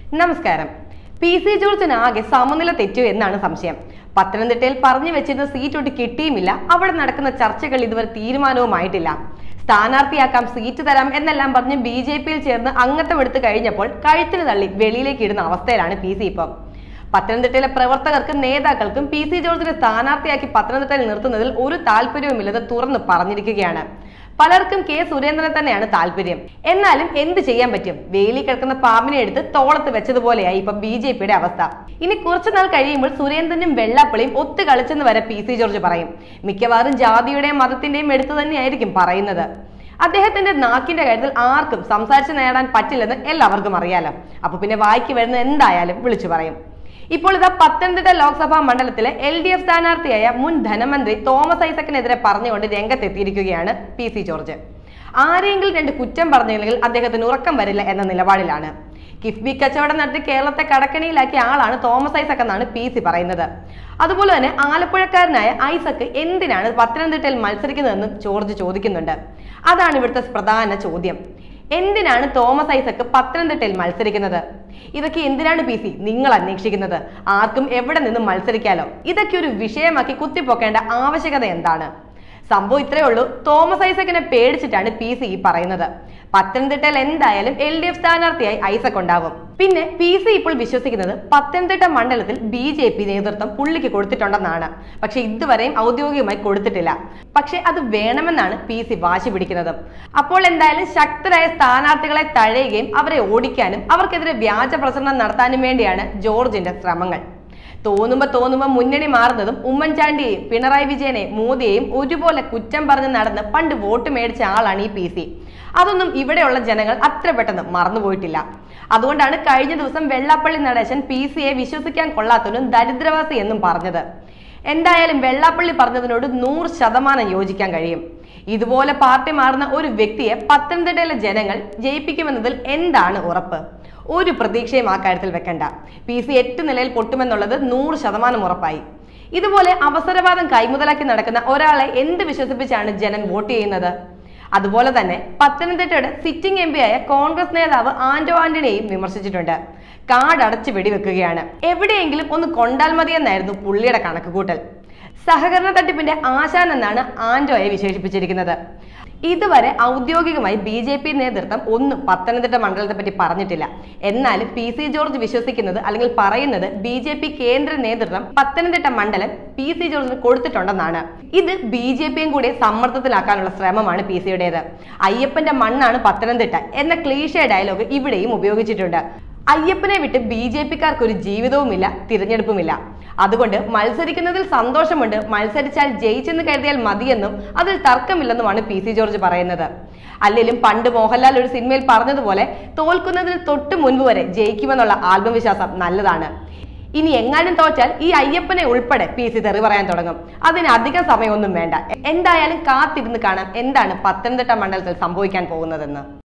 നമസ്കാരം P C ജോർജിന് ആകെ സമനില തെറ്റു എന്നാണ് സംശയം പത്തനംതിട്ടയിൽ പറഞ്ഞു വെച്ചിരുന്ന സീറ്റ് ഒട്ട് കിട്ടിയുമില്ല അവിടെ നടക്കുന്ന ചർച്ചകൾ ഇതുവരെ തീരുമാനവുമായിട്ടില്ല സ്ഥാനാർത്ഥിയാക്കാം സീറ്റ് തരാം എന്നെല്ലാം പറഞ്ഞ് ബി ജെ പിയിൽ ചേർന്ന് അംഗത്വം എടുത്തു കഴിഞ്ഞപ്പോൾ കഴുത്തിന് തള്ളി വെളിയിലേക്ക് ഇടുന്ന അവസ്ഥയിലാണ് പി സി ഇപ്പം പത്തനംതിട്ടയിലെ പ്രവർത്തകർക്കും നേതാക്കൾക്കും പി സി ജോർജിനെ സ്ഥാനാർത്ഥിയാക്കി പത്തനംതിട്ടയിൽ നിർത്തുന്നതിൽ ഒരു താല്പര്യവുമില്ലെന്ന് തുറന്നു പറഞ്ഞിരിക്കുകയാണ് പലർക്കും കെ സുരേന്ദ്രനെ തന്നെയാണ് താല്പര്യം എന്നാലും എന്ത് ചെയ്യാൻ പറ്റും വേലി കിടക്കുന്ന പാമ്പിനെ എടുത്ത് തോളത്ത് വെച്ചതുപോലെയായി ഇപ്പൊ ബി ജെ പിയുടെ അവസ്ഥ ഇനി കുറച്ചു നാൾ കഴിയുമ്പോൾ സുരേന്ദ്രനും വെള്ളാപ്പള്ളിയും ഒത്തു കളിച്ചെന്ന് വരെ പി സി ജോർജ് പറയും മിക്കവാറും ജാതിയുടെയും മതത്തിന്റെയും എടുത്തു തന്നെയായിരിക്കും പറയുന്നത് അദ്ദേഹത്തിന്റെ നാക്കിന്റെ കാര്യത്തിൽ ആർക്കും സംസാരിച്ച് നേടാൻ പറ്റില്ലെന്ന് എല്ലാവർക്കും അറിയാലോ അപ്പൊ പിന്നെ വായിക്ക് വരുന്നത് എന്തായാലും വിളിച്ചു പറയും ഇപ്പോൾ ഇതാ പത്തനംതിട്ട ലോക്സഭാ മണ്ഡലത്തിലെ എൽ ഡി എഫ് സ്ഥാനാർത്ഥിയായ മുൻ ധനമന്ത്രി തോമസ് ഐസക്കിനെതിരെ പറഞ്ഞുകൊണ്ട് രംഗത്തെത്തിയിരിക്കുകയാണ് പി സി ജോർജ് ആരെങ്കിലും രണ്ട് കുറ്റം പറഞ്ഞില്ലെങ്കിൽ അദ്ദേഹത്തിന് ഉറക്കം വരില്ല എന്ന നിലപാടിലാണ് കിഫ്ബി കച്ചവടം നടത്തി കേരളത്തെ കടക്കണിയിലാക്കിയ ആളാണ് തോമസ് ഐസക് എന്നാണ് പി സി പറയുന്നത് അതുപോലെ തന്നെ ആലപ്പുഴക്കാരനായ ഐസക് എന്തിനാണ് പത്തനംതിട്ടയിൽ മത്സരിക്കുന്നതെന്ന് ജോർജ് ചോദിക്കുന്നുണ്ട് അതാണ് ഇവിടുത്തെ പ്രധാന ചോദ്യം എന്തിനാണ് തോമസ് ഐസക് പത്തനംതിട്ടയിൽ മത്സരിക്കുന്നത് ഇതൊക്കെ എന്തിനാണ് പി സി നിങ്ങൾ അന്വേഷിക്കുന്നത് ആർക്കും എവിടെ നിന്നും മത്സരിക്കാലോ ഇതൊക്കെ ഒരു വിഷയമാക്കി കുത്തിപ്പൊക്കേണ്ട ആവശ്യകത എന്താണ് സംഭവം ഇത്രയേ ഉള്ളൂ തോമസ് ഐസക്കിനെ പേടിച്ചിട്ടാണ് പി സി ഈ പറയുന്നത് പത്തനംതിട്ടയിൽ എന്തായാലും എൽ ഡി എഫ് സ്ഥാനാർത്ഥിയായി ഐസക് ഉണ്ടാകും പിന്നെ പി സി ഇപ്പോൾ വിശ്വസിക്കുന്നത് പത്തനംതിട്ട മണ്ഡലത്തിൽ ബി ജെ പി നേതൃത്വം പുള്ളിക്ക് കൊടുത്തിട്ടുണ്ടെന്നാണ് പക്ഷെ ഇതുവരെയും ഔദ്യോഗികമായി കൊടുത്തിട്ടില്ല പക്ഷെ അത് വേണമെന്നാണ് പി സി വാശി പിടിക്കുന്നത് അപ്പോൾ എന്തായാലും ശക്തരായ സ്ഥാനാർത്ഥികളെ തഴയുകയും അവരെ ഓടിക്കാനും അവർക്കെതിരെ വ്യാജ പ്രചരണം നടത്താനും വേണ്ടിയാണ് ജോർജിന്റെ ശ്രമങ്ങൾ തോന്നുമ്പോ തോന്നുമ്പോ മുന്നണി മാറുന്നതും ഉമ്മൻചാണ്ടിയെയും പിണറായി വിജയനെയും മോദിയെയും ഒരുപോലെ കുറ്റം പറഞ്ഞ് നടന്ന് പണ്ട് വോട്ട് മേടിച്ച ആളാണ് ഈ പി സി അതൊന്നും ഇവിടെയുള്ള ജനങ്ങൾ അത്ര പെട്ടെന്ന് മറന്നുപോയിട്ടില്ല അതുകൊണ്ടാണ് കഴിഞ്ഞ ദിവസം വെള്ളാപ്പള്ളി നടേശൻ പി സിയെ വിശ്വസിക്കാൻ കൊള്ളാത്തവനും ദരിദ്രവാസി എന്നും പറഞ്ഞത് എന്തായാലും വെള്ളാപ്പള്ളി പറഞ്ഞതിനോട് നൂറ് ശതമാനം യോജിക്കാൻ കഴിയും ഇതുപോലെ പാർട്ടി മാറുന്ന ഒരു വ്യക്തിയെ പത്തനംതിട്ടയിലെ ജനങ്ങൾ ജയിപ്പിക്കുമെന്നതിൽ എന്താണ് ഉറപ്പ് ഒരു പ്രതീക്ഷയും ആ കാര്യത്തിൽ വെക്കണ്ട പി സി എട്ട് നിലയിൽ പൊട്ടുമെന്നുള്ളത് നൂറ് ശതമാനം ഉറപ്പായി ഇതുപോലെ അവസരവാദം കൈമുതലാക്കി നടക്കുന്ന ഒരാളെ എന്ത് വിശ്വസിപ്പിച്ചാണ് ജനം വോട്ട് ചെയ്യുന്നത് അതുപോലെ തന്നെ പത്തനംതിട്ടയുടെ സിറ്റിംഗ് എം ആയ കോൺഗ്രസ് നേതാവ് ആന്റോ ആന്റണിയെയും വിമർശിച്ചിട്ടുണ്ട് കാടടച്ച് വെടിവെക്കുകയാണ് എവിടെയെങ്കിലും ഒന്ന് കൊണ്ടാൽ മതിയെന്നായിരുന്നു പുള്ളിയുടെ കണക്കുകൂട്ടൽ സഹകരണ തട്ടിപ്പിന്റെ ആശാൻ എന്നാണ് ആന്റോയെ വിശേഷിപ്പിച്ചിരിക്കുന്നത് ഇതുവരെ ഔദ്യോഗികമായി ബി ജെ പി നേതൃത്വം ഒന്നും പത്തനംതിട്ട മണ്ഡലത്തെ പറ്റി പറഞ്ഞിട്ടില്ല എന്നാലും പി സി ജോർജ് വിശ്വസിക്കുന്നത് അല്ലെങ്കിൽ പറയുന്നത് ബി ജെ പി കേന്ദ്ര നേതൃത്വം പത്തനംതിട്ട മണ്ഡലം പി സി ജോർജിന് കൊടുത്തിട്ടുണ്ടെന്നാണ് ഇത് ബി ജെ പിയും കൂടി സമ്മർദ്ദത്തിലാക്കാനുള്ള ശ്രമമാണ് പി സിയുടേത് അയ്യപ്പന്റെ മണ്ണാണ് പത്തനംതിട്ട എന്ന ക്ലീഷേ ഡയലോഗ് ഇവിടെയും ഉപയോഗിച്ചിട്ടുണ്ട് അയ്യപ്പനെ വിട്ട് ബി ജെ പിക്കാർക്ക് ഒരു ജീവിതവുമില്ല തിരഞ്ഞെടുപ്പുമില്ല അതുകൊണ്ട് മത്സരിക്കുന്നതിൽ സന്തോഷമുണ്ട് മത്സരിച്ചാൽ ജയിച്ചെന്ന് കരുതിയാൽ മതിയെന്നും അതിൽ തർക്കമില്ലെന്നുമാണ് പി സി ജോർജ് പറയുന്നത് അല്ലെങ്കിലും പണ്ട് മോഹൻലാൽ ഒരു സിനിമയിൽ പറഞ്ഞതുപോലെ തോൽക്കുന്നതിന് തൊട്ട് മുൻപ് വരെ ജയിക്കുമെന്നുള്ള ആത്മവിശ്വാസം നല്ലതാണ് ഇനി എങ്ങാനും തോറ്റാൽ ഈ അയ്യപ്പനെ ഉൾപ്പെടെ പി സി തെറി പറയാൻ തുടങ്ങും അതിന് അധികം സമയമൊന്നും വേണ്ട എന്തായാലും കാത്തിരുന്ന് കാണാം എന്താണ് പത്തനംതിട്ട മണ്ഡലത്തിൽ സംഭവിക്കാൻ പോകുന്നതെന്ന്